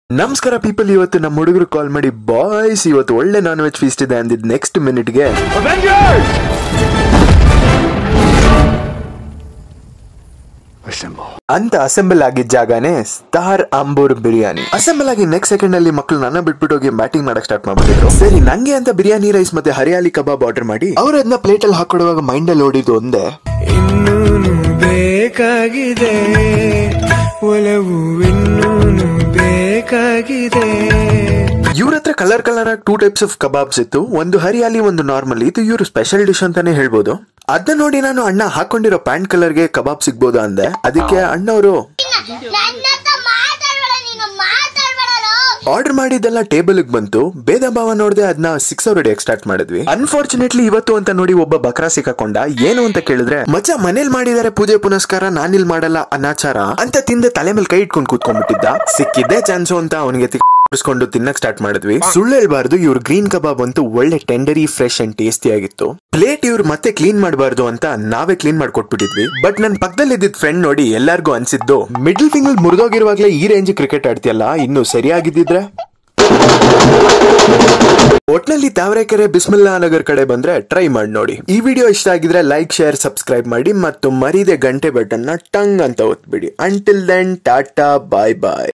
ನಮಸ್ಕಾರ ಪೀಪಲ್ ಇವತ್ತು ನಮ್ಮ ಹುಡುಗರು ಕಾಲ್ ಮಾಡಿ ಬಾಯ್ಸ್ ಇವತ್ತು ಒಳ್ಳೆ ನಾನ್ ವೆಜ್ ಫೀಸ್ಟ್ ಇದೆ ಅಂದಿದ್ ನೆಕ್ಸ್ಟ್ ಮಿನಿಟ್ಗೆ ಅಂತ ಅಸೆಂಬಲ್ ಆಗಿದ್ದ ಜಾಗನೇ ಸ್ಟಾರ್ ಅಂಬೂರ್ ಬಿರಿಯಾನಿ ಅಸೆಂಬಲ್ ಆಗಿ ನೆಕ್ಸ್ಟ್ ಸೆಕೆಂಡ್ ಅಲ್ಲಿ ಮಕ್ಕಳು ನನ್ನ ಬಿಟ್ಬಿಟ್ಟು ಹೋಗಿ ಬ್ಯಾಟಿಂಗ್ ಮಾಡಕ್ ಸ್ಟಾರ್ಟ್ ಮಾಡ್ಬಿಟ್ಟಿದ್ರು ಸರಿ ನಂಗೆ ಅಂತ ಬಿರಿಯಾನಿ ರೈಸ್ ಮತ್ತೆ ಹರಿಯಾಲಿ ಕಬಾಬ್ ಆರ್ಡರ್ ಮಾಡಿ ಅವ್ರ ಅದನ್ನ ಪ್ಲೇಟ್ ಅಲ್ಲಿ ಹಾಕೊಡುವಾಗ ಮೈಂಡ್ ಅಲ್ಲಿ ಓಡಿದ್ದು ಒಂದೇ ಇನ್ನೂನು ಬೇಕಾಗಿದೆ ಒಲವು ಇನ್ನೂನು ಬೇಕಾಗಿದೆ ಇವ್ರ ಹತ್ರ ಕಲರ್ ಕಲರ್ ಆಗಿ ಟೂ ಟೈಪ್ಸ್ ಆಫ್ ಕಬಾಬ್ಸ್ ಇತ್ತು ಒಂದು ಹರಿಯಾಲಿ ಒಂದು ನಾರ್ಮಲ್ ಇದು ಇವ್ರ ಸ್ಪೆಷಲ್ ಡಿಶ್ ಅಂತಾನೆ ಹೇಳ್ಬೋದು ಅದನ್ನ ನೋಡಿ ನಾನು ಅಣ್ಣ ಹಾಕೊಂಡಿರೋ ಪ್ಯಾಂಟ್ ಕಲರ್ಗೆ ಕಬಾಬ್ ಸಿಗ್ಬೋದಾ ಅಂದೆ ಅದಕ್ಕೆ ಅಣ್ಣವರು ನನ್ನ ಹತ್ರ ಮಾತಾಡ್ಬೇಡ ನೀನು ಮಾತಾಡ್ಬೇಡ ಆರ್ಡರ್ ಮಾಡಿದ್ದೆಲ್ಲ ಟೇಬಲ್ ಬಂತು ಭೇದ ಭಾವ ನೋಡದೆ ಅದನ್ನ ಸಿಕ್ಸ್ ಅವರ್ ಎಕ್ಸ್ಟ್ರಾಕ್ಟ್ ಮಾಡಿದ್ವಿ ಅನ್ಫಾರ್ಚುನೇಟ್ಲಿ ಇವತ್ತು ಅಂತ ನೋಡಿ ಒಬ್ಬ ಬಕ್ರಾ ಸಿಕ್ಕಾಕೊಂಡ ಏನು ಅಂತ ಕೇಳಿದ್ರೆ ಮಚ್ಚ ಮನೇಲಿ ಮಾಡಿದಾರೆ ಪೂಜೆ ಪುನಸ್ಕಾರ ನಾನಿಲ್ ಮಾಡಲ್ಲ ಅನಾಚಾರ ಅಂತ ತಿಂದ ತಲೆ ಮೇಲೆ ಕೈ ಇಟ್ಕೊಂಡು ಕೂತ್ಕೊಂಡ್ಬಿಟ್ಟಿದ್ದ ಸಿಕ್ಕಿದ್ದೆ ಚಾನ್ಸು ಅಂತ ಅವನಿಗೆ ಕೊಂಡು ತಿನ್ನಕ್ ಸ್ಟಾರ್ಟ್ ಮಾಡಿದ್ವಿ ಸುಳ್ಳು ಹೇಳ್ಬಾರ್ದು ಇವ್ರ ಗ್ರೀನ್ ಕಬಾಬ್ ಅಂತೂ ಒಳ್ಳೆ ಟೆಂಡರಿ ಫ್ರೆಶ್ ಅಂಡ್ ಟೇಸ್ಟಿ ಆಗಿತ್ತು ಪ್ಲೇಟ್ ಇವ್ರು ಮತ್ತೆ ಕ್ಲೀನ್ ಮಾಡಬಾರ್ದು ಅಂತ ನಾವೇ ಕ್ಲೀನ್ ಮಾಡ್ಕೊಟ್ಬಿಟ್ಟಿದ್ವಿ ಬಟ್ ನನ್ ಪಕ್ಕದಲ್ಲಿ ಇದ್ದಿದ್ ಫ್ರೆಂಡ್ ನೋಡಿ ಎಲ್ಲಾರ್ಗೂ ಅನ್ಸಿದ್ದು ಮಿಡಲ್ ಫಿಂಗಲ್ ಮುರಿದೋಗಿರುವಾಗ್ಲೇ ಈ ರೇಂಜ್ ಕ್ರಿಕೆಟ್ ಆಡ್ತಿಯಲ್ಲ ಇನ್ನು ಸರಿಯಾಗಿದ್ದಿದ್ರೆ ಒಟ್ನಲ್ಲಿ ತಾವರೆಕೆರೆ ಬಿಸ್ಮಿಲ್ಲಾ ನಗರ್ ಕಡೆ ಬಂದ್ರೆ ಟ್ರೈ ಮಾಡಿ ನೋಡಿ ಈ ವಿಡಿಯೋ ಇಷ್ಟ ಆಗಿದ್ರೆ ಲೈಕ್ ಶೇರ್ ಸಬ್ಸ್ಕ್ರೈಬ್ ಮಾಡಿ ಮತ್ತು ಮರಿದೆ ಗಂಟೆ ಬಟನ್ ನ ಟಂಗ್ ಅಂತ ಒತ್ಬಿಡಿ ಅಂಟಿಲ್ ದೆನ್ ಟಾಟಾ ಬಾಯ್ ಬಾಯ್